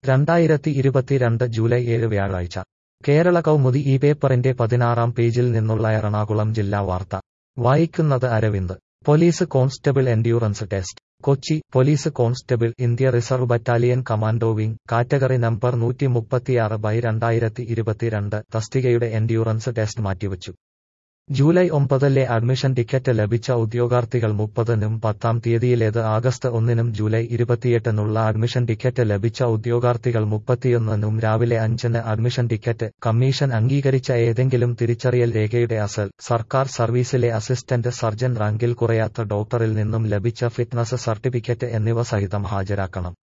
രണ്ടായിരത്തി ഇരുപത്തിരണ്ട് ജൂലൈ ഏഴ് വ്യാഴാഴ്ച കേരള കൗമുദി ഈ പേപ്പറിന്റെ പതിനാറാം പേജിൽ നിന്നുള്ള എറണാകുളം ജില്ലാ വാർത്ത വായിക്കുന്നത് Aravind police constable endurance test Kochi police constable India reserve battalion commando wing category number നൂറ്റി മുപ്പത്തിയാറ് ബൈ രണ്ടായിരത്തി ഇരുപത്തിരണ്ട് തസ്തികയുടെ എൻഡ്യൂറൻസ് ടെസ്റ്റ് മാറ്റിവച്ചു ജൂലൈ ഒമ്പതിലെ അഡ്മിഷൻ ടിക്കറ്റ് ലഭിച്ച ഉദ്യോഗാർത്ഥികൾ മുപ്പതിനും പത്താം തീയതിയിലേത് ആഗസ്റ്റ് ഒന്നിനും ജൂലൈ ഇരുപത്തിയെട്ടിനുള്ള അഡ്മിഷൻ ടിക്കറ്റ് ലഭിച്ച ഉദ്യോഗാർത്ഥികൾ മുപ്പത്തിയൊന്നിനും രാവിലെ അഞ്ചിന് അഡ്മിഷൻ ടിക്കറ്റ് കമ്മീഷൻ അംഗീകരിച്ച ഏതെങ്കിലും തിരിച്ചറിയൽ രേഖയുടെ അസൽ സർക്കാർ സർവീസിലെ അസിസ്റ്റന്റ് സർജൻ റാങ്കിൽ കുറയാത്ത ഡോക്ടറിൽ നിന്നും ലഭിച്ച ഫിറ്റ്നസ് സർട്ടിഫിക്കറ്റ് എന്നിവ സഹിതം ഹാജരാക്കണം